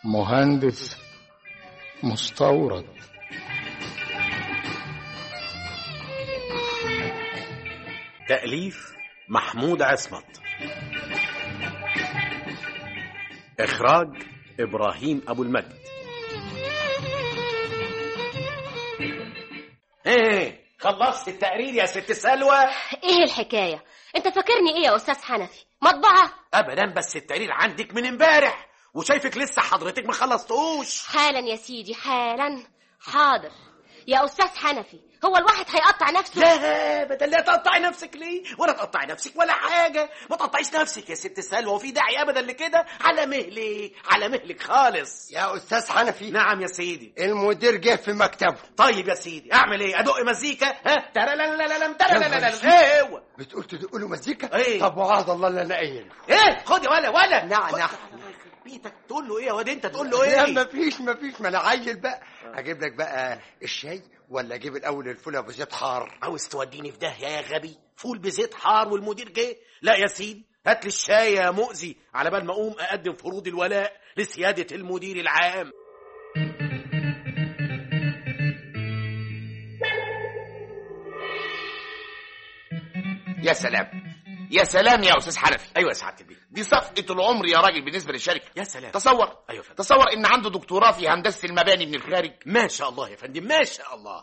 مهندس مستورد تأليف محمود عصمت إخراج إبراهيم أبو المجد إيه خلصت التقرير يا ست سلوى ايه الحكاية انت فاكرني ايه يا استاذ حنفي مطبعة أبدا بس التقرير عندك من امبارح وشايفك لسه حضرتك ما خلصتوش حالا يا سيدي حالا حاضر يا استاذ حنفي هو الواحد هيقطع نفسه لا ابدا لا تقطعي نفسك ليه ولا تقطعي نفسك ولا حاجه ما تقطعيش نفسك يا ست سلوى وفي داعي ابدا لكده على مهلك على مهلك خالص يا استاذ حنفي نعم يا سيدي المدير جه في مكتبه طيب يا سيدي اعمل ايه ادق مزيكا ها ترللللم ترلللم ايه هو بتقول تدق له مزيكا إيه. طب وعاد الله اللي انا قايل ايه خد يا ولا ولا نعم، خد. نعم. الله يخرب بيتك تقول له ايه يا واد انت تقول له لا ايه مفيش مفيش ما انا عيل بقى اجيب لك بقى الشاي ولا اجيب الاول الفول ابو زيت حار عاوز توديني في داهيه يا غبي فول بزيت حار والمدير جه لا يا سيدي هات لي الشاي يا مؤذي على بال ما اقوم اقدم فروض الولاء لسياده المدير العام يا سلام يا سلام يا استاذ حنفي ايوه يا سعاده البيه دي صفقه العمر يا راجل بالنسبه للشركه يا سلام تصور ايوه فندم تصور ان عنده دكتوراه في هندسه المباني من الخارج ما شاء الله يا فندم ما شاء الله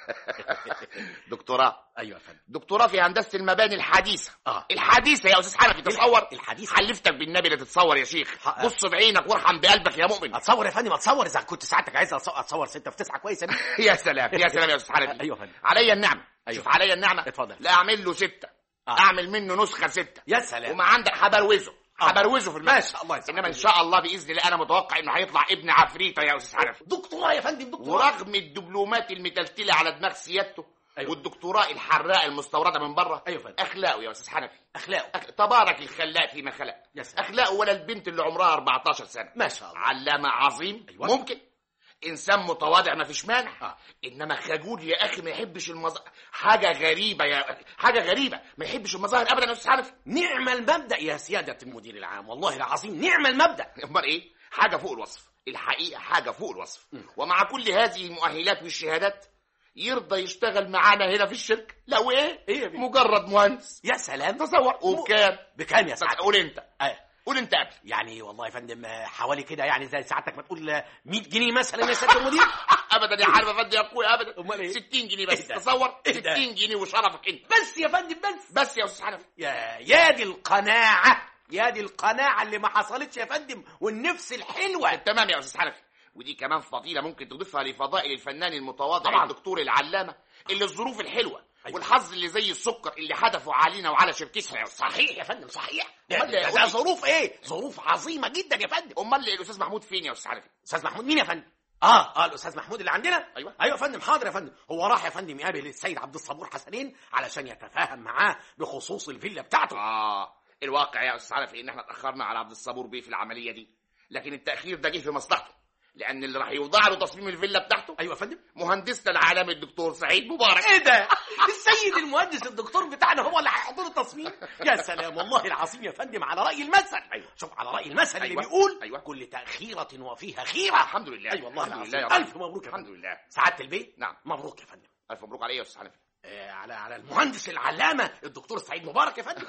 دكتوراه ايوه يا فندم دكتوراه في هندسه المباني الحديثه اه الحديثه يا استاذ حنفي تصور الحديث حلفتك بالنبي لا تتصور يا شيخ حق. بص بعينك وارحم بقلبك يا مؤمن اتصور يا فندم اتصور اذا كنت ساعتك عايز أتص- اتصور ستة في تسعة كويسه دي يا سلام يا سلام يا استاذ حنفي ايوه يا فندم عليا النعمه أيوة. شوف عليا النعمه اتفضل. لا اعمل له سته آه. اعمل منه نسخه سته يا سلام وما عندك حبروزه آه. حبروزه في ما المسجد شاء الله يا سعادة انما ان البيه. شاء الله باذن الله انا متوقع انه هيطلع ابن عفريته يا استاذ حنفي دكتوراه يا فندم دكتوراه ورغم الدبلومات المتلتله على دماغ سيادته أيوة. والدكتوراه الحراء المستورده من بره أيوة فندم. اخلاقه يا استاذ حنفي اخلاقه أخ... تبارك الخلاق فيما خلق يا سلام. اخلاقه ولا البنت اللي عمرها 14 سنه ما شاء الله علامه عظيم أيوة. ممكن انسان متواضع ما فيش مانع آه. انما خجول يا اخي ما يحبش المظاهر حاجه غريبه يا حاجه غريبه ما يحبش المظاهر ابدا يا استاذ حنفي نعم المبدا يا سياده المدير العام والله العظيم نعم المبدا امال ايه حاجه فوق الوصف الحقيقه حاجه فوق الوصف ومع كل هذه المؤهلات والشهادات يرضى يشتغل معانا هنا في الشركه لا وايه إيه يا بيه؟ مجرد مهندس يا سلام تصور وبكام بكام يا بس سعاده قول انت آه. قول انت قبل يعني والله يا فندم آه، حوالي كده يعني زي ساعتك ما تقول آه، 100 جنيه مثلا يا سياده المدير ابدا يا حلمه فندي يا اخويا ابدا أمال إيه؟ 60 جنيه بس إيه ده؟ تصور إيه ده؟ 60 جنيه وشرفك انت بس يا فندم بس بس يا استاذ حنفي يا يا دي القناعه يا دي القناعه اللي ما حصلتش يا فندم والنفس الحلوه تمام يا استاذ حنفي ودي كمان فضيله ممكن تضيفها لفضائل الفنان المتواضع طبعاً. الدكتور العلامه اللي الظروف الحلوه أيوة. والحظ اللي زي السكر اللي حدفوا علينا وعلى شركتنا يا استاذ صحيح يا فندم صحيح ده, أمال ده, قول ده لي. ظروف ايه ظروف عظيمه جدا يا فندم امال الاستاذ محمود فين يا استاذ حنفي استاذ محمود مين يا فندم اه اه الاستاذ محمود اللي عندنا أيوة. ايوه يا فندم حاضر يا فندم هو راح يا فندم يقابل السيد عبد الصبور حسنين علشان يتفاهم معاه بخصوص الفيلا بتاعته اه الواقع يا استاذ حنفي ان احنا اتاخرنا على عبد الصبور بيه في العمليه دي لكن التاخير ده جه في مصلحته لان اللي راح يوضع له تصميم الفيلا بتاعته ايوه يا فندم مهندسنا العالمي الدكتور سعيد مبارك ايه ده السيد المهندس الدكتور بتاعنا هو اللي هيحط له التصميم يا سلام والله العظيم يا فندم على راي المثل أيوة. شوف على راي المثل اللي أيوة. بيقول أيوة. كل تاخيره وفيها خيره الحمد لله اي والله الحمد العظيم لله يا رب. الف مبروك يا الحمد فندم لله سعاده البيت نعم مبروك يا فندم الف مبروك عليا يا استاذ حنفي آه على على المهندس العلامه الدكتور سعيد مبارك يا فندم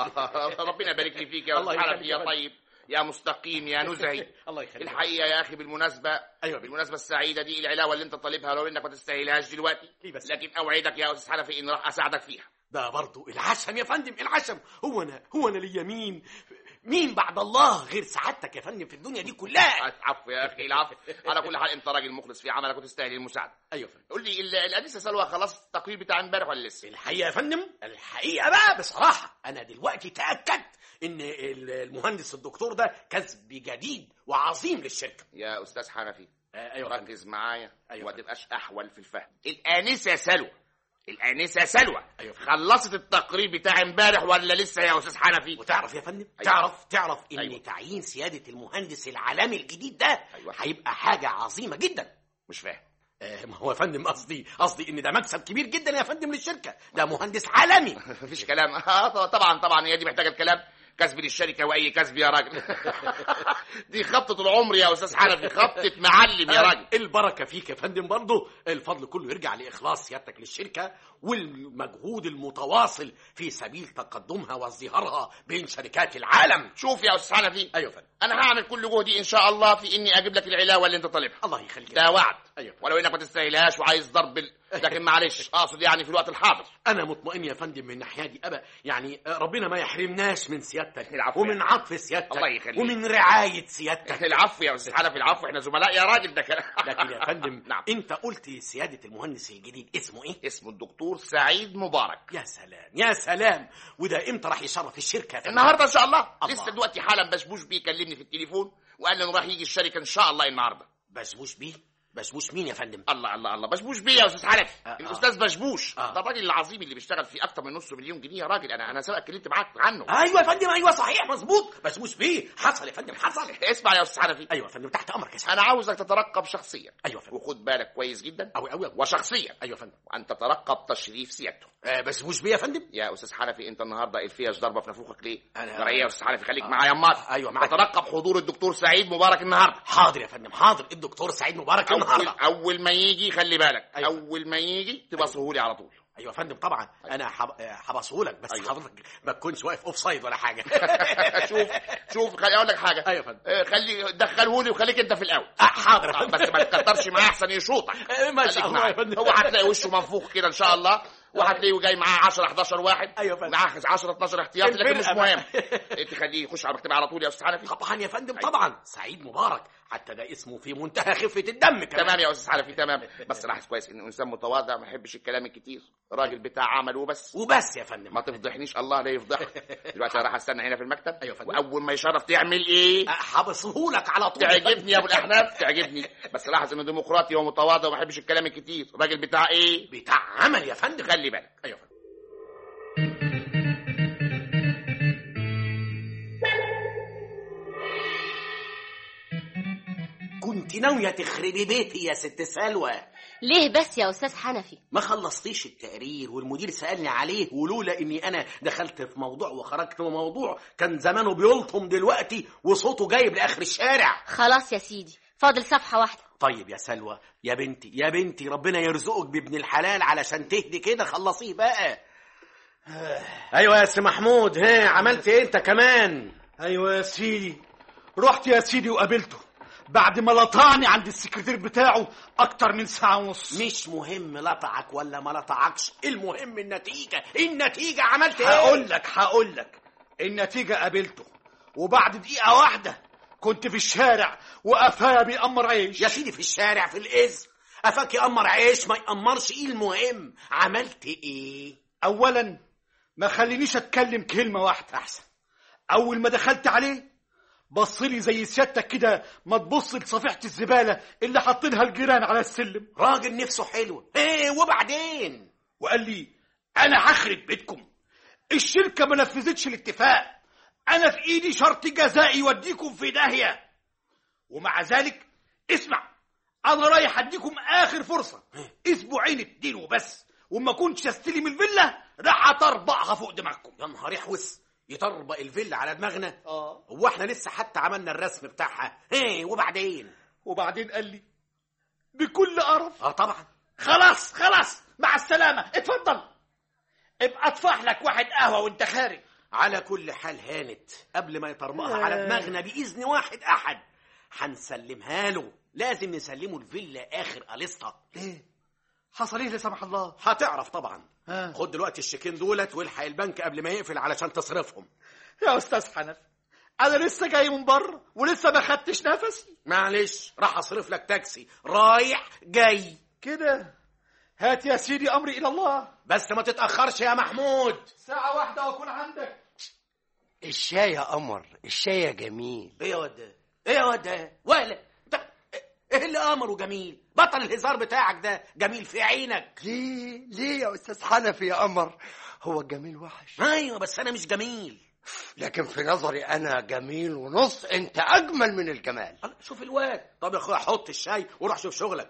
ربنا يبارك لي فيك يا الله استاذ يخليك حنفي يا يا فندم. طيب يا مستقيم يا نزهي الله يخليك الحقيقه يا اخي بالمناسبه ايوه بالمناسبه السعيده دي العلاوه اللي انت طالبها لو انك ما تستاهلهاش دلوقتي ليه بس؟ لكن اوعدك يا استاذ حنفي ان راح اساعدك فيها ده برضو العشم يا فندم العشم هو انا هو انا ليا مين مين بعد الله غير سعادتك يا فندم في الدنيا دي كلها العفو يا اخي العفو على كل حال انت راجل مخلص في عملك وتستاهل المساعده ايوه يا فندم قول لي ال- الانسه سلوى خلصت التقرير بتاع امبارح ولا لسه الحقيقه يا فندم الحقيقه بقى بصراحه انا دلوقتي تاكدت ان ال- المهندس الدكتور ده كسب جديد وعظيم للشركه يا استاذ حنفي آه ايوه يا فندم. ركز معايا أيوة. وما تبقاش احول في الفهم الانسه سلوى الانسه سلوى أيوة. خلصت التقرير بتاع امبارح ولا لسه يا استاذ حنفي وتعرف يا فندم أيوة. تعرف تعرف ان أيوة. تعيين سياده المهندس العالمي الجديد ده أيوة. هيبقى حاجه عظيمه جدا مش فاهم آه، ما هو يا فندم قصدي قصدي ان ده مكسب كبير جدا يا فندم للشركه ده مهندس عالمي مفيش كلام اه طبعا طبعا هي دي محتاجه الكلام كسب للشركه واي كسب يا راجل دي خبطه العمر يا استاذ حنفي خبطه معلم يا راجل البركه فيك يا فندم برضه الفضل كله يرجع لاخلاص سيادتك للشركه والمجهود المتواصل في سبيل تقدمها وازدهارها بين شركات العالم شوف يا استاذ حنفي ايوه يا فندم انا هعمل كل جهدي ان شاء الله في اني اجيب لك العلاوه اللي انت طالبها الله يخليك ده وعد أيوة. ولو انك ما تستاهلهاش وعايز ضرب ال... لكن معلش اقصد يعني في الوقت الحاضر انا مطمئن يا فندم من الناحيه دي ابا يعني ربنا ما يحرمناش من سيادتك العفو. ومن عطف سيادتك الله يخليك. ومن رعايه سيادتك العفو يا استاذ حنفي العفو احنا زملاء يا راجل ده كلام لكن يا فندم نعم انت قلت سياده المهندس الجديد اسمه ايه اسمه الدكتور سعيد مبارك يا سلام يا سلام وده امتى راح يشرف الشركه يا فندم النهارده ان شاء الله, الله. لسه دلوقتي حالا بشبوش بيكلمني في التليفون وقال لي انه راح يجي الشركه ان شاء الله النهارده بشبوش بيه بشبوش مين يا فندم الله الله الله بشبوش بيه يا استاذ حنفي آه، آه. الاستاذ بشبوش آه. ده الراجل العظيم اللي بيشتغل في اكتر من نص مليون جنيه يا راجل انا انا سبق اتكلمت معاك عنه ايوه يا فندم ايوه صحيح مظبوط بشبوش بيه حصل يا فندم حصل اسمع يا استاذ حنفي ايوه يا فندم تحت امرك يا سيدي انا عاوزك تترقب شخصيا ايوه يا فندم وخد بالك كويس جدا أوي أوي أوي. وشخصيا ايوه يا فندم وان تترقب تشريف سيادته آه بشبوش بيه يا فندم يا استاذ حنفي انت النهارده الفيش ضربه في نافوخك ليه؟ أنا- جرى ايه يا استاذ حنفي خليك آه. معايا امال أيوة معاك. تترقب حضور الدكتور سعيد مبارك النهارده حاضر يا فندم حاضر الدكتور سعيد مبارك اول النهارده اول ما يجي خلي بالك أيوة. اول ما يجي تبصهولي على طول ايوه يا فندم طبعا انا هبصهولك بس أيوة. حضرتك ما تكونش واقف اوف سايد ولا حاجه شوف شوف خلي اقول لك حاجه أيوة يا فندم. آه، خلي دخلهولي وخليك انت في الاول آه، حاضر يا آه، فندم بس ما تكترش معاه احسن يشوطك آه، ما شاء خليك الله معاه. يا فندم. هو هتلاقي وشه منفوخ كده ان شاء الله وهتلاقيه جاي معاه 10 11 واحد أيوة يا فندم. معاه 10 12 احتياطي لكن مش الفرقة مهم بقى. تخليه يخش على المكتب على طول يا استاذ حنفي طبعا يا فندم طبعا سعيد مبارك حتى ده اسمه في منتهى خفه الدم كمان تمام يا استاذ حنفي تمام بس لاحظ كويس انه انسان متواضع ما يحبش الكلام الكتير راجل بتاع عمل وبس وبس يا فندم ما تفضحنيش الله لا يفضحك دلوقتي انا راح استنى هنا في المكتب أيوة يا فندم. واول ما يشرف تعمل ايه هبصهولك على طول تعجبني يا ابو الاحناف تعجبني بس لاحظ انه ديمقراطي ومتواضع وما يحبش الكلام الكتير راجل بتاع ايه بتاع عمل يا فندم خلي بالك ايوه يا فندم كنت ناوية تخربي بيتي يا ست سلوى ليه بس يا استاذ حنفي ما خلصتيش التقرير والمدير سألني عليه ولولا اني انا دخلت في موضوع وخرجت من موضوع كان زمانه بيلطم دلوقتي وصوته جايب لاخر الشارع خلاص يا سيدي فاضل صفحه واحده طيب يا سلوى يا بنتي يا بنتي ربنا يرزقك بابن الحلال علشان تهدي كده خلصيه بقى ايوه يا سي محمود ها عملت ايه انت كمان ايوه يا سيدي رحت يا سيدي وقابلته بعد ما لطعني عند السكرتير بتاعه اكتر من ساعه ونص مش مهم لطعك ولا ما لطعكش المهم النتيجة النتيجة عملت ايه هقول لك هقول لك النتيجه قابلته وبعد دقيقه واحده كنت في الشارع وقفايا بيأمر عيش يا سيدي في الشارع في الإذن أفاك يأمر عيش ما يأمرش إيه المهم عملت إيه اولا ما خلينيش اتكلم كلمه واحده أحسن اول ما دخلت عليه بص لي زي سيادتك كده ما تبص لصفيحه الزباله اللي حاطينها الجيران على السلم راجل نفسه حلو إيه وبعدين وقال لي انا هخرب بيتكم الشركه ما نفذتش الاتفاق انا في ايدي شرط جزائي يوديكم في داهيه ومع ذلك اسمع انا رايح اديكم اخر فرصه اسبوعين اتنين وبس وما كنتش استلم الفيلا راح اطربقها فوق دماغكم يا نهار يحوس يطربق الفيلا على دماغنا اه هو احنا لسه حتى عملنا الرسم بتاعها ايه وبعدين وبعدين قال لي بكل قرف اه طبعا خلاص خلاص مع السلامه اتفضل ابقى اطفح لك واحد قهوه وانت خارج على كل حال هانت قبل ما يطربقها على دماغنا بإذن واحد أحد هنسلمها له لازم نسلمه الفيلا آخر قليصتها ليه حصل ايه لا سمح الله هتعرف طبعا ها. خد دلوقتي الشيكين دولت والحق البنك قبل ما يقفل علشان تصرفهم يا استاذ حنفي انا لسه جاي من بره ولسه ما خدتش نفسي معلش راح اصرف لك تاكسي رايح جاي كده هات يا سيدي امري الى الله بس ما تتاخرش يا محمود ساعه واحده واكون عندك الشاي يا قمر الشاي جميل ايه يا واد ده؟ ايه يا واد ده؟ ولا انت ايه اللي امره جميل بطل الهزار بتاعك ده جميل في عينك ليه ليه يا استاذ حنفي يا قمر هو الجميل وحش ايوه بس انا مش جميل لكن في نظري انا جميل ونص انت اجمل من الجمال الله، شوف الواد طب يا اخويا حط الشاي وروح شوف شغلك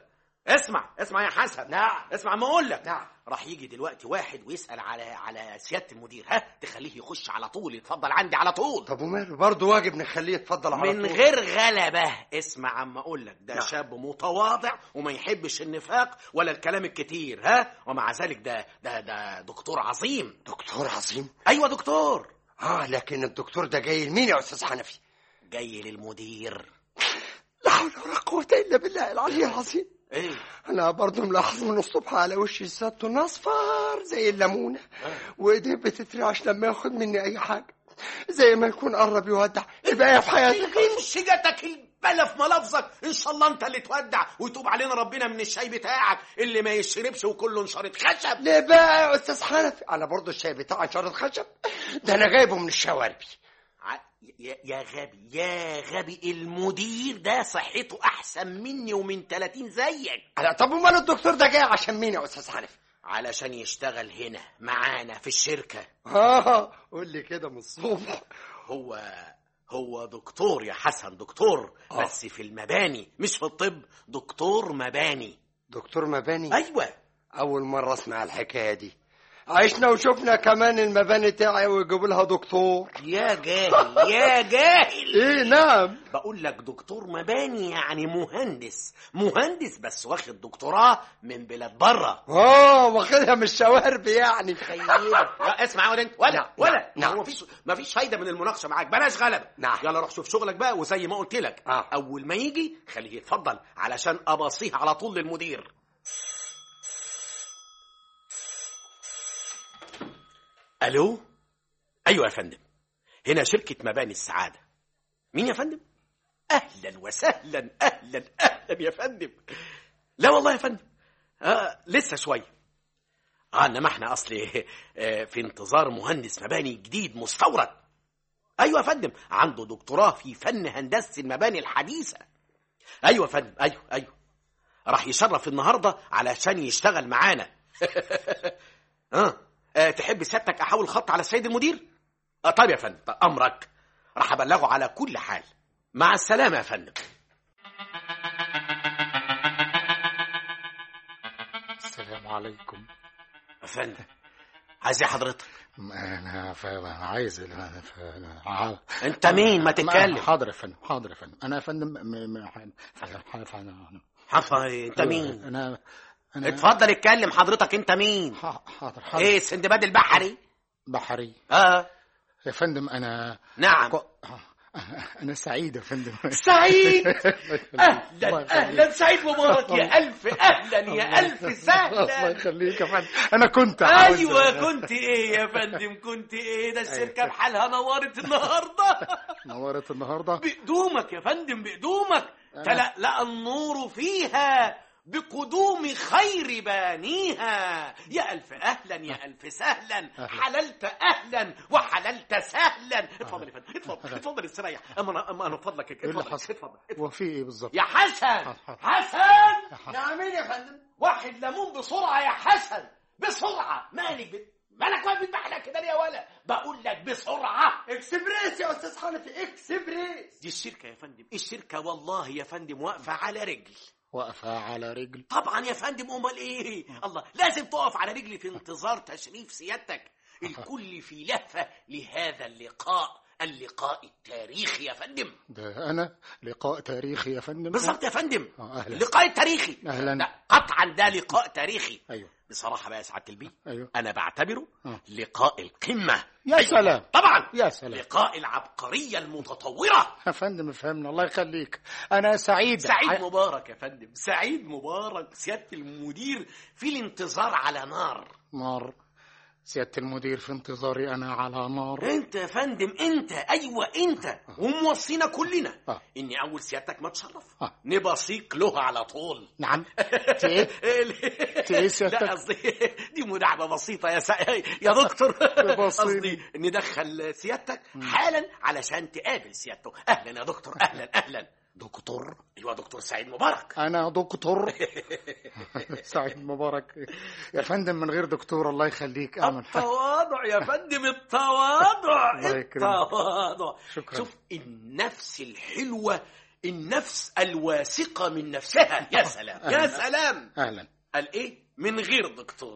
اسمع اسمع يا حسن نعم. اسمع ما اقول لك نعم. راح يجي دلوقتي واحد ويسال على على سياده المدير ها تخليه يخش على طول يتفضل عندي على طول طب وماله برضه واجب نخليه يتفضل على من طول. غير غلبه اسمع عم اقول لك ده نعم. شاب متواضع وما يحبش النفاق ولا الكلام الكتير ها ومع ذلك ده ده ده دكتور عظيم دكتور عظيم ايوه دكتور اه لكن الدكتور ده جاي لمين يا استاذ حنفي جاي للمدير لا حول ولا قوه الا بالله العلي العظيم ايه انا برضه ملاحظ من الصبح على وشي سيادته اصفر زي الليمونه وايديه بتترعش لما ياخد مني اي حاجه زي ما يكون قرب يودع الباقيه في حياتك امشي جاتك البلا في ملفظك ان شاء الله انت اللي تودع ويتوب علينا ربنا من الشاي بتاعك اللي ما يشربش وكله انشرت خشب ليه بقى يا استاذ حنفي انا برضه الشاي بتاعي شرط خشب ده انا جايبه من الشواربي ع- يا يا غبي يا غبي المدير ده صحته احسن مني ومن 30 زيك أنا طب امال الدكتور ده جاي عشان مين يا استاذ حنفي علشان يشتغل هنا معانا في الشركة اه قول لي كده من الصبح هو هو دكتور يا حسن دكتور آه. بس في المباني مش في الطب دكتور مباني دكتور مباني ايوه اول مره اسمع الحكايه دي عشنا وشفنا كمان المباني تاعي ويجيبوا لها دكتور يا جاهل يا جاهل ايه نعم بقول لك دكتور مباني يعني مهندس مهندس بس واخد دكتوراه من بلاد بره اه واخدها من الشوارب يعني لا اسمع يا ولد انت ولا نعم، ولا نعم. هو مفيش مفيش فايده من المناقشه معاك بلاش غلبه نعم. يلا روح شوف شغلك بقى وزي ما قلت لك آه. اول ما يجي خليه يتفضل علشان ابصيه على طول للمدير الو ايوه يا فندم هنا شركه مباني السعاده مين يا فندم اهلا وسهلا اهلا اهلا يا فندم لا والله يا فندم آه لسه شويه اه انما احنا اصلي آه، في انتظار مهندس مباني جديد مستورد ايوه يا فندم عنده دكتوراه في فن هندسه المباني الحديثه ايوه يا فندم ايوه ايوه راح يشرف النهارده علشان يشتغل معانا اه آه، تحب سيادتك احاول خط على السيد المدير اه طيب يا فندم طيب، امرك راح ابلغه على كل حال مع السلامه يا فندم السلام عليكم يا فندم عايز ايه حضرتك انا ف- عايز ال- ف- ع- انت مين ما تتكلم حاضر يا فندم حاضر يا فندم انا يا فندم م- م- ح- ح- ح- حفا انت مين انا انا اتفضل اتكلم حضرتك انت مين ح- حاضر حاضر ايه السندباد البحري بحري اه يا فندم انا نعم ق- انا سعيد يا فندم سعيد الله اهلا يخليك. اهلا سعيد مبارك يا الف اهلا يا الف الله سهلا يخليك يا فندم انا كنت عاوز- ايوه كنت ايه يا فندم كنت ايه ده الشركه بحالها نورت النهارده نورت النهارده بقدومك يا فندم بقدومك تلألأ النور فيها بقدوم خير بانيها يا ألف أهلا يا ألف سهلا حللت أهلا وحللت سهلا اتفضل يا فندم اتفضل اتفضل استريح أما أنا أما أنا فضلك ايه اللي اتفضل حصل اتفضل وفي ايه بالظبط يا حسن حاضر. حسن نعمين يا فندم واحد ليمون بسرعة يا حسن بسرعة مالك بت... مالك واقف بتبحلق كده ليه يا ولا بقول لك بسرعة اكسبريس يا استاذ حنفي اكسبريس دي الشركة يا فندم الشركة والله يا فندم واقفة على رجل واقفة على رجل طبعا يا فندم امال ايه الله لازم تقف على رجلي في انتظار تشريف سيادتك الكل في لهفة لهذا اللقاء اللقاء التاريخي يا فندم ده انا لقاء تاريخي يا فندم بالظبط يا فندم آه، أهلا. اللقاء التاريخي أهلا. لا، قطعا ده لقاء تاريخي ايوه بصراحة بقى يا سعادة البيه ايوه انا بعتبره آه. لقاء القمة يا سلام طبعا يا سلام لقاء العبقرية المتطورة يا فندم فهمنا الله يخليك انا سعيد سعيد ع- مبارك يا فندم سعيد مبارك سيادة المدير في الانتظار على نار نار سيادة المدير في انتظاري انا على نار انت يا فندم انت ايوه انت وموصينا كلنا آه. اني اول سيادتك ما تشرف آه. نبصيك له على طول نعم انت ايه ايه سيادتك؟ لا قصدي دي مداعبه بسيطه يا سا... يا دكتور بسيطة. قصدي ندخل سيادتك حالا علشان تقابل سيادته اهلا يا دكتور اهلا اهلا دكتور ايوه دكتور سعيد مبارك انا دكتور سعيد مبارك يا فندم من غير دكتور الله يخليك اعمل حاجة. التواضع يا فندم التواضع الله يكرمك. التواضع شكراً. شوف النفس الحلوة النفس الواثقة من نفسها يا سلام يا سلام اهلا قال ايه من غير دكتور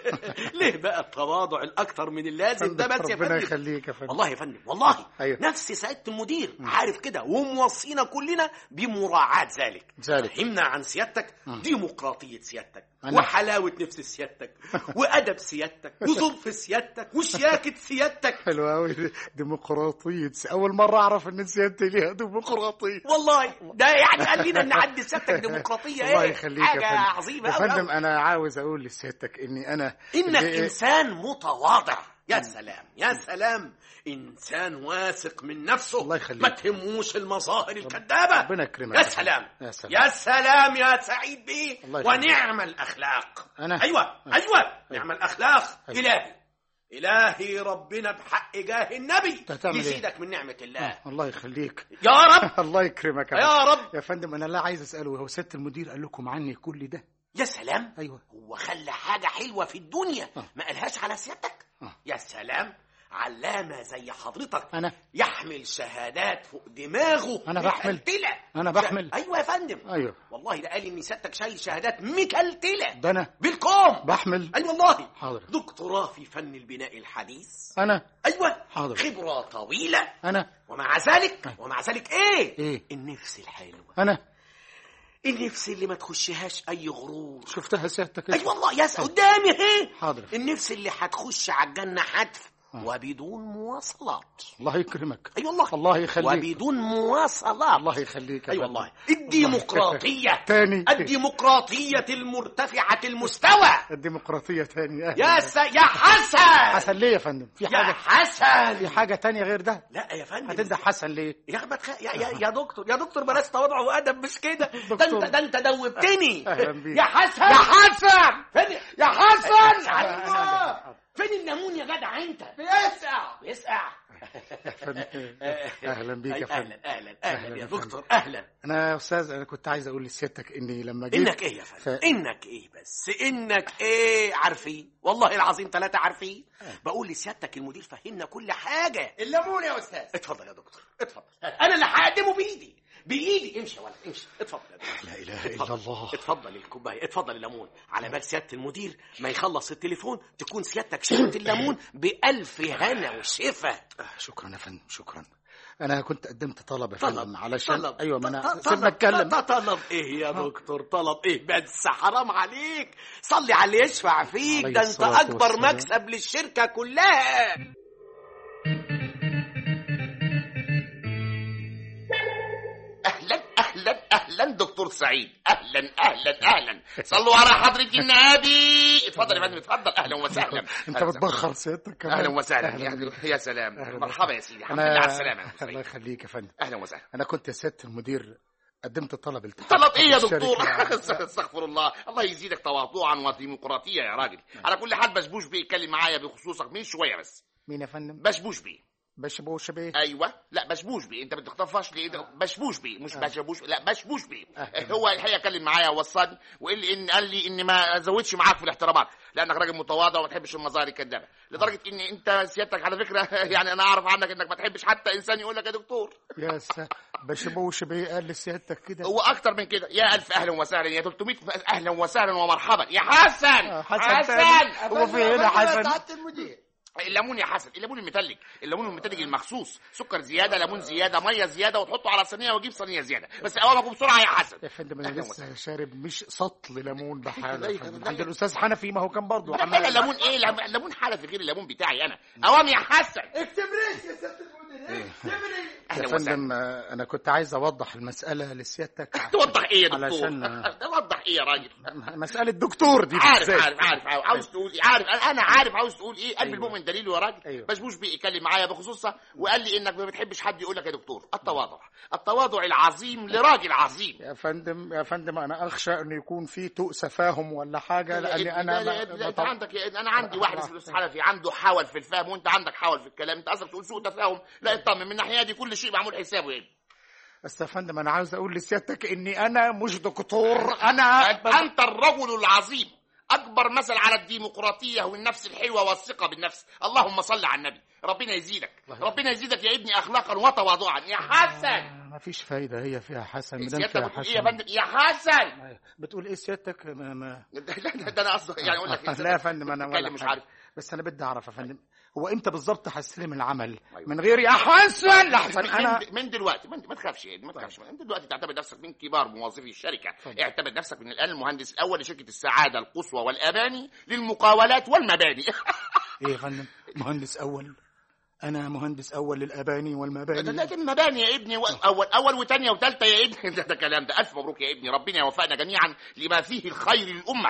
ليه بقى التواضع الاكتر من اللازم ده بس يا ربنا فندم يخليك يا فندم والله يا فندم والله أيوه. نفس سعاده المدير عارف كده وموصينا كلنا بمراعاه ذلك ذلك. فهمنا عن سيادتك ديمقراطيه سيادتك أنا- وحلاوه نفس سيادتك وادب سيادتك وظرف سيادتك وشياكه سيادتك حلو قوي ديمقراطية أول مرة أعرف إن سيادتي ليها ديمقراطية والله ده يعني قال لنا ان عند سيادتك ديمقراطيه الله ايه يخليك حاجه يا فندم عظيمه يا أوي فندم أوي. أنا عاوز أقول لسيادتك إني أنا انك إيه- انسان متواضع يا سلام يا سلام انسان واثق من نفسه الله يخليك. ما تهموش المظاهر الكذابه ربنا يكرمك يا يا سلام فندم. يا سلام. يا سلام يا سعيد بيه الله يخليك. ونعم الاخلاق أنا؟ ايوه ايوه نعم الاخلاق أيوة. الهي الهي ربنا بحق جاه النبي هتعمل إيه؟ يزيدك من نعمه الله الله يخليك يا رب الله يكرمك يا رب يا فندم أنا لا عايز أسأله هو سيادة المدير قال لكم عني كل ده يا سلام أيوه هو خلى حاجة حلوة في الدنيا آه. ما قالهاش على سيادتك آه. يا سلام علامة زي حضرتك أنا يحمل شهادات فوق دماغه أنا بحمل. مكلتلة أنا بحمل. أيوة يا فندم أيوه والله ده قال إن سيادتك شايل شهادات مكلتلة ده أنا بالكوم بحمل أي والله حاضر دكتوراه في فن البناء الحديث أنا أيوة حاضر. خبرة طويلة أنا ومع ذلك ومع ذلك إيه إيه؟ النفس الحلوة أنا النفس اللي ما تخشهاش أي غرور شفتها سيادتك اي والله يا سيدي قدامي اهي حاضر. النفس اللي هتخش على الجنه حتف آه. وبدون مواصلات الله يكرمك اي والله الله يخليك وبدون مواصلات الله يخليك يا اي فندم. والله الديمقراطيه تاني الديمقراطيه المرتفعه المستوى الديمقراطية تاني يا س... يا حسن حسن ليه يا فندم في يا حاجة حسن في حاجة تانية غير ده لا يا فندم هتنده حسن ليه يا ما تخ... يا, يا, يا دكتور يا دكتور بلاش تواضع وادب مش كده ده دكتور. انت ده انت دوبتني أهلا بيك. يا حسن يا حسن فين يا حسن ايوه فين الليمون يا جدع انت بيسقع بيسقع اهلا بيك يا فندم اهلا اهلا أهلا اهلا يا يا فندم. دكتور اهلا انا يا استاذ انا كنت عايز اقول لسيادتك اني لما جيت انك ايه يا ف... فندم انك ايه بس انك ايه عارفين والله العظيم ثلاثة عارفين بقول لسيادتك المدير فهمنا كل حاجة الليمون يا استاذ اتفضل يا دكتور اتفضل انا اللي هقدمه بايدي بايدي امشي يا ولد امشي اتفضل يا دكتور لا اله الا الله اتفضل الكوبايه اتفضل الليمون على بال سياده المدير ما يخلص التليفون تكون سيادتك شربت الليمون بألف هنا وشفا آه، شكرا يا فندم شكرا انا كنت قدمت طلب يا طلب فندم علشان طلب ايوه ما انا طلب- سيبنا اتكلم طلب طلب ايه يا دكتور طلب ايه بس حرام عليك صلي على اللي يشفع فيك عليه ده انت الصلاة اكبر والسلام. مكسب للشركه كلها اهلا اهلا اهلا دكتور سعيد اهلا اهلا اهلا صلوا على حضره النبي اتفضل يا فندم اتفضل اهلا وسهلا انت بتبخر سيادتك كمان اهلا وسهلا أهلاً يا, بيك. يا سلام أهلاً مرحبا بيك. يا سيدي الحمد انا لله على السلامه يا أبو الله سعيد. يخليك يا فندم اهلا وسهلا انا كنت يا سياده المدير قدمت طلب التحق طلب ايه يا بالشركة. دكتور استغفر الله الله يزيدك تواضعا وديمقراطيه يا راجل على كل حال بشبوش بيه اتكلم معايا بخصوصك من شويه بس مين يا فندم بشبوش بيه بشبوش بيه ايوه لا بشبوش بيه انت بتخطفش ليه ده؟ بشبوش بيه مش بشبوش لا بشبوش بيه أهلاً. هو الحقيقه اتكلم معايا ووصلني وقال لي ان قال لي ان ما ازودش معاك في الاحترامات لانك راجل متواضع وما تحبش المظاهر الكذابه لدرجه ان انت سيادتك على فكره يعني انا اعرف عنك انك ما تحبش حتى انسان يقول لك يا دكتور يا س... بشبوش بيه قال لسيادتك كده هو اكتر من كده يا الف اهلا وسهلا يا 300 اهلا وسهلا ومرحبا يا حسن آه، حسن تاني. هو في هنا حسن المدير الليمون يا حسن الليمون المتلج الليمون المتلج المخصوص سكر زياده ليمون زياده ميه زياده وتحطه على صينيه وتجيب صينيه زياده بس اوامركم بسرعه يا حسن يا فندم انا أهلاً لسه وسهلاً. شارب مش سطل ليمون بحاله لا، يا فندم. لا، عند لا. الاستاذ حنفي ما هو كان برضه لا عمال- الليمون ايه لم- الليمون حنفي غير الليمون بتاعي انا اوام يا حسن اكتب ريش يا سياده المدير اكتب ريش يا اهلا وسهلا فندم آه، انا كنت عايز اوضح المساله لسيادتك توضح ايه يا دكتور علشان- توضح ايه يا راجل مساله دكتور دي عارف بالذات. عارف عارف عارف عاوز تقول ايه عارف انا عارف عاوز تقول ايه قلب أيوة. المؤمن دليله يا راجل أيوة. بشبوش بيه يتكلم معايا بخصوصها وقال لي انك ما بتحبش حد يقول لك يا دكتور التواضع التواضع العظيم لراجل عظيم يا فندم يا فندم انا اخشى انه يكون في سوء تفاهم ولا حاجه لاني انا لا- لا- ما- لا- ما انت طب- عندك انا عندي واحد اسمه الله. الاستاذ حنفي عنده حول في الفهم وانت عندك حول في الكلام انت قصدك تقول سوء تفاهم لا اطمن من الناحيه دي كل شيء معمول حسابه يعني بس يا فندم انا عاوز اقول لسيادتك اني انا مش دكتور انا انت الرجل العظيم اكبر مثل على الديمقراطيه والنفس الحلوه والثقه بالنفس اللهم صل على النبي ربنا يزيدك ربنا يزيدك يا ابني اخلاقا وتواضعا يا حسن ما فيش فايده هي فيها حسن مدام سيادتك فيها بتقول حسن ايه يا فندم يا حسن أيوة. بتقول ايه سيادتك ما ما لا ده ده انا قصدي يعني اقول لك لا يا فندم انا بتكلم ولا مش حاجة. عارف بس انا بدي اعرف يا فندم هو امتى بالظبط هستلم العمل أيوة. من غير يا حسن لحسن من, انا من, من دلوقتي من ما تخافش يا ابني ما تخافش انت دلوقتي تعتبر نفسك من كبار موظفي الشركه اتفضل. اعتبر نفسك من الان المهندس الاول لشركه السعاده القصوى والاباني للمقاولات والمباني ايه يا فندم مهندس اول انا مهندس اول للاباني والمباني لكن مباني يا ابني و- اول اول وثانيه وثالثه يا ابني ده, ده كلام ده الف مبروك يا ابني ربنا يوفقنا جميعا لما فيه الخير للامه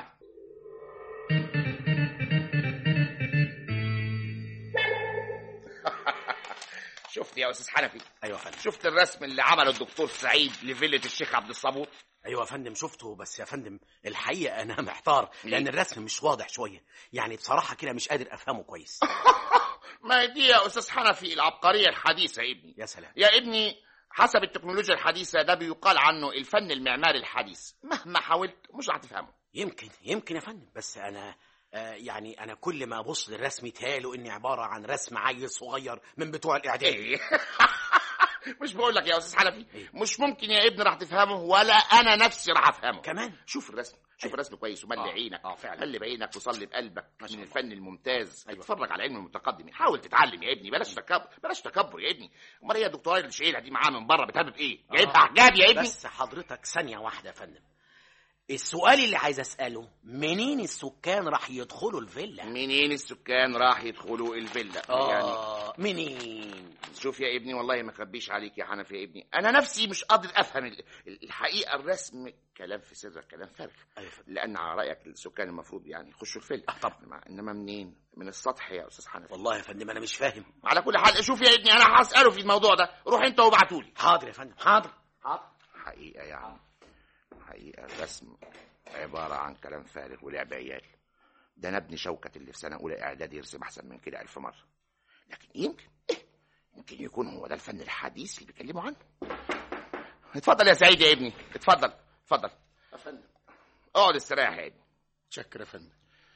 شفت يا استاذ حنفي ايوه يا فندم شفت الرسم اللي عمله الدكتور سعيد لفيلة الشيخ عبد الصبور ايوه يا فندم شفته بس يا فندم الحقيقه انا محتار لان الرسم مش واضح شويه يعني بصراحه كده مش قادر افهمه كويس ما هي دي يا استاذ حنفي العبقريه الحديثه يا ابني يا سلام يا ابني حسب التكنولوجيا الحديثة ده بيقال عنه الفن المعماري الحديث مهما حاولت مش هتفهمه يمكن يمكن يا فندم بس انا آه يعني انا كل ما ابص للرسم يتهيأله اني عباره عن رسم عيل صغير من بتوع الاعداد إيه؟ مش بقول لك يا استاذ حنفي مش ممكن يا ابني راح تفهمه ولا انا نفسي راح افهمه كمان شوف الرسم شوف أيوة. الرسم كويس وملي آه، عينك آه، فعلا. ملي بعينك وصلي بقلبك ما شاء من الله. الفن الممتاز أيوة. اتفرج على علم المتقدم حاول تتعلم يا ابني بلاش تكبر بلاش تكبر يا ابني امال هي الدكتوراه اللي شايلها دي معاها من بره بتهبب ايه جايبها آه. حجاب يا ابني بس حضرتك ثانيه واحده يا فندم السؤال اللي عايز اساله منين السكان راح يدخلوا الفيلا منين السكان راح يدخلوا الفيلا يعني اه منين شوف يا ابني والله ما اخبيش عليك يا حنفي يا ابني انا نفسي مش قادر افهم ال- ال- الحقيقه الرسم كلام في سرك كلام فارغ ايوه يا فندم لان على رايك السكان المفروض يعني يخشوا الفيلا آه، طبعا. إنما- انما منين من السطح يا استاذ حنفي والله يا فندم انا مش فاهم على كل حال شوف يا ابني انا هساله في الموضوع ده روح انت وابعتولي حاضر يا فندم حاضر حاضر حقيقه يعني حقيقه الرسم عباره عن كلام فارغ ولعب عيال ده انا ابن شوكت اللي في سنه اولى اعدادي يرسم احسن من كده الف مره لكن يمكن إيه؟ يمكن يكون هو ده الفن الحديث اللي بيكلموا عنه اتفضل يا سعيد يا ابني اتفضل اتفضل يا فندم اقعد استريح يا ابني شكرا يا فندم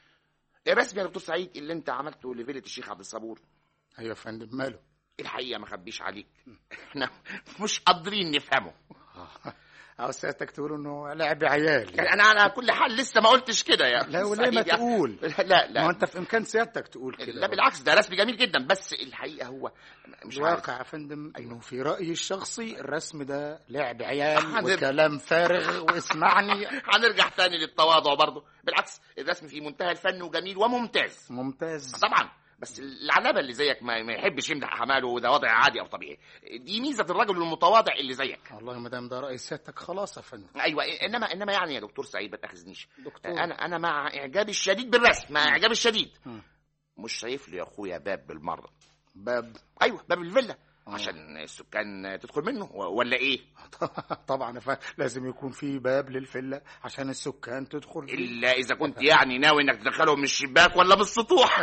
الرسم يا دكتور سعيد اللي انت عملته لفيلة الشيخ عبد الصبور ايوه يا فندم ماله الحقيقه ما خبيش عليك احنا مش قادرين نفهمه آه. عاوز سيادتك تقول انه لعب عيال يعني انا على كل حال لسه ما قلتش كده يا لا أستاذ وليه ما سعيد يعني. تقول لا لا ما هو انت في امكان سيادتك تقول كده لا بالعكس ده رسم جميل جدا بس الحقيقه هو مش عارف الواقع يا فندم انه في رايي الشخصي الرسم ده لعب عيال حاضر. وكلام فارغ واسمعني هنرجع تاني للتواضع برضه بالعكس الرسم في منتهى الفن وجميل وممتاز ممتاز طبعا بس العنبه اللي زيك ما, ما يحبش يمدح حماله وده وضع عادي او طبيعي دي ميزه الرجل المتواضع اللي زيك والله ما دام ده راي سيادتك خلاص يا فندم ايوه انما انما يعني يا دكتور سعيد ما تاخذنيش دكتور انا انا مع اعجابي الشديد بالرسم مع اعجابي الشديد مم. مش شايف لي يا اخويا باب بالمره باب ايوه باب الفيلا آه. عشان السكان تدخل منه و- ولا ايه طبعا يا فندم لازم يكون في باب للفيلا عشان السكان تدخل فيه. الا اذا كنت يعني ناوي انك تدخلهم من الشباك ولا من السطوح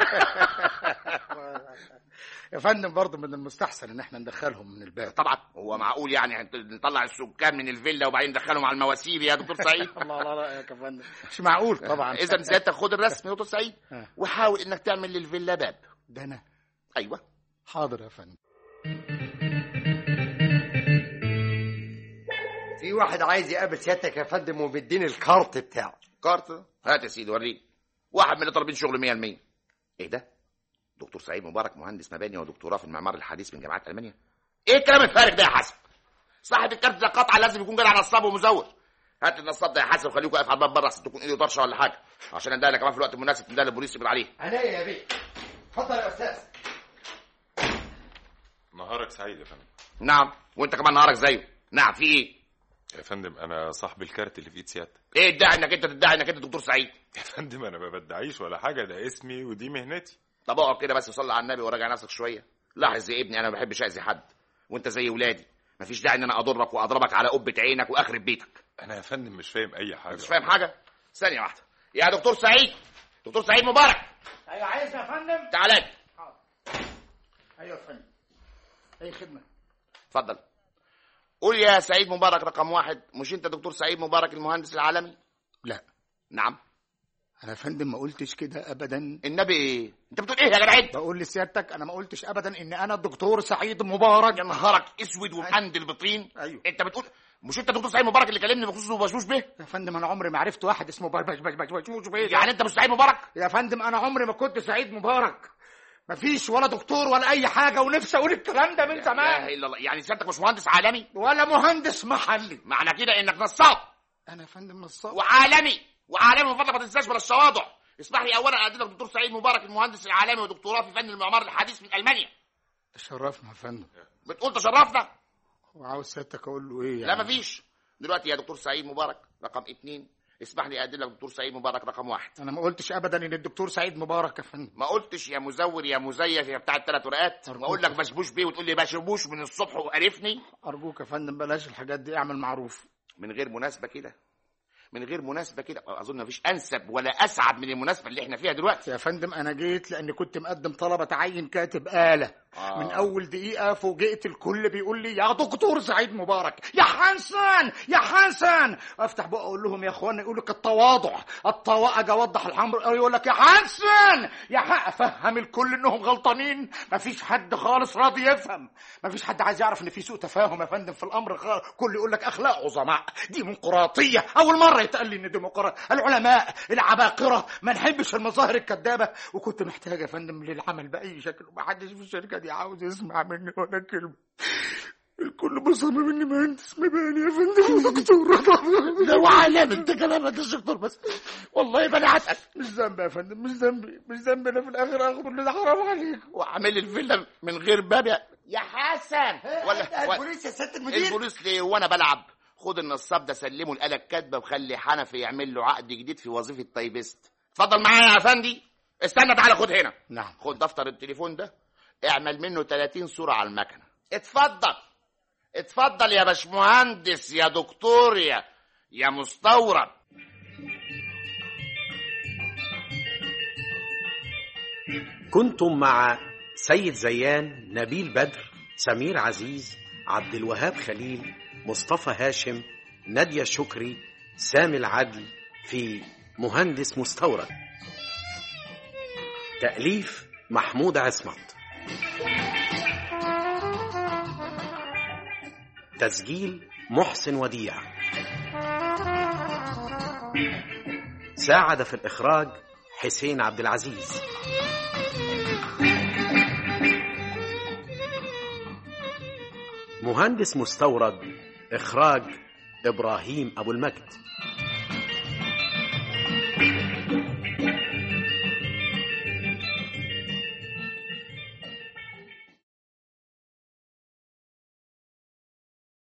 يا فندم برضه من المستحسن ان احنا ندخلهم من الباب طبعا هو معقول يعني هنت- نطلع السكان من الفيلا وبعدين ندخلهم على المواسير يا دكتور سعيد الله على رايك يا فندم مش معقول طبعا اذا سيادتك خد الرسم يا دكتور سعيد آه. وحاول انك تعمل للفيلا باب ده انا ايوه حاضر يا فندم في واحد عايز يقابل سيادتك يا فندم وبيديني الكارت بتاعه كارت هات يا سيدي وريني واحد من اللي طالبين شغل 100% ايه ده دكتور سعيد مبارك مهندس مباني ودكتوراه في المعمار الحديث من جامعه المانيا ايه الكلام الفارغ ده يا حسن صاحب الكارت ده قطعا لازم يكون جدع نصاب ومزور هات النصاب ده يا حسن وخليك واقف على الباب بره عشان تكون ايده طرشه ولا حاجه عشان اندهلك كمان في الوقت المناسب تندهل البوليس يقبض عليه عينيا يا بيه اتفضل يا استاذ نهارك سعيد يا فندم نعم وانت كمان نهارك زيه نعم في ايه يا فندم انا صاحب الكارت اللي في ايد سيادتك ايه ادعي انك انت تدعي انك انت دكتور سعيد يا فندم انا ما بدعيش ولا حاجه ده اسمي ودي مهنتي طب اقعد كده بس وصلي على النبي وراجع نفسك شويه لاحظ يا ابني انا ما بحبش اذي حد وانت زي ولادي مفيش داعي ان انا اضرك واضربك على قبه عينك واخرب بيتك انا يا فندم مش فاهم اي حاجه مش فاهم حاجه ثانيه واحده يا دكتور سعيد دكتور سعيد مبارك ايوه عايز يا فندم تعالى لي. ايوه يا فندم اي خدمه اتفضل قول يا سعيد مبارك رقم واحد مش انت دكتور سعيد مبارك المهندس العالمي لا نعم انا يا فندم ما قلتش كده ابدا النبي ايه انت بتقول ايه يا جدع انت بقول لسيادتك انا ما قلتش ابدا ان انا الدكتور سعيد مبارك يا نهارك اسود ومقندل بطين أيوه. انت بتقول مش انت دكتور سعيد مبارك اللي كلمني بخصوص بشوش به يا فندم انا عمري ما عرفت واحد اسمه بش بش بش بش بش بش يعني انت مش سعيد مبارك يا فندم انا عمري ما كنت سعيد مبارك مفيش ولا دكتور ولا اي حاجه ونفسي اقول الكلام ده من لا زمان اله الا الله يعني سيادتك مش مهندس عالمي ولا مهندس محلي معنى كده انك نصاب انا يا فندم نصاب وعالمي وعالمي من فضلك ما تنساش بلا الشواضع اسمح لي اولا اقدم لك دكتور سعيد مبارك المهندس العالمي ودكتوراه في فن المعمار الحديث من المانيا تشرفنا يا فندم بتقول تشرفنا وعاوز سيادتك اقول له ايه لا يعني؟ مفيش دلوقتي يا دكتور سعيد مبارك رقم اتنين اسمح لي اقدم لك دكتور سعيد مبارك رقم واحد انا ما قلتش ابدا ان الدكتور سعيد مبارك يا فندم ما قلتش يا مزور يا مزيف يا بتاع الثلاث ورقات أرجوك. واقول لك بشبوش بيه وتقول لي بشبوش من الصبح وقرفني ارجوك يا فندم بلاش الحاجات دي اعمل معروف من غير مناسبه كده من غير مناسبه كده اظن مفيش انسب ولا اسعد من المناسبه اللي احنا فيها دلوقتي يا فندم انا جيت لان كنت مقدم طلب اتعين كاتب آلة آه. من اول دقيقة فوجئت الكل بيقول لي يا دكتور سعيد مبارك يا حسن يا حسن افتح بقى اقول لهم يا اخوانا يقول لك التواضع التواضع اجي اوضح الحمر يقول لك يا حسن يا حق افهم الكل انهم غلطانين مفيش حد خالص راضي يفهم مفيش حد عايز يعرف ان في سوء تفاهم يا فندم في الامر خالص. كل يقول لك اخلاق عظماء ديمقراطيه اول مره يتقال لي ان ديمقراطيه العلماء العباقره ما نحبش المظاهر الكذابه وكنت محتاج يا فندم للعمل باي شكل ومحدش في الشركه دي عاوز يسمع مني ولا كلمه الكل مصمم اني مهندس مباني يا فندم ودكتور ده وعالم انت كمان ما انتش دكتور بس والله ما انا هسال مش ذنبي يا فندم مش ذنبي مش ذنبي انا في الاخر اخد اللي ده حرام عليك واعمل لي الفيلا من غير باب يا يا حسن ولا البوليس يا سياده المدير البوليس ليه وانا بلعب خد النصاب ده سلمه الاله الكاتبه وخلي حنفي يعمل له عقد جديد في وظيفه تايبست اتفضل معايا يا افندي استنى تعالى خد هنا نعم خد دفتر التليفون ده اعمل منه 30 صوره على المكنه اتفضل اتفضل يا باشمهندس يا دكتور يا يا مستورد كنتم مع سيد زيان نبيل بدر سمير عزيز عبد الوهاب خليل مصطفى هاشم نادية شكري سامي العدل في مهندس مستورد تأليف محمود عصمت تسجيل محسن وديع ساعد في الإخراج حسين عبد العزيز مهندس مستورد إخراج إبراهيم أبو المجد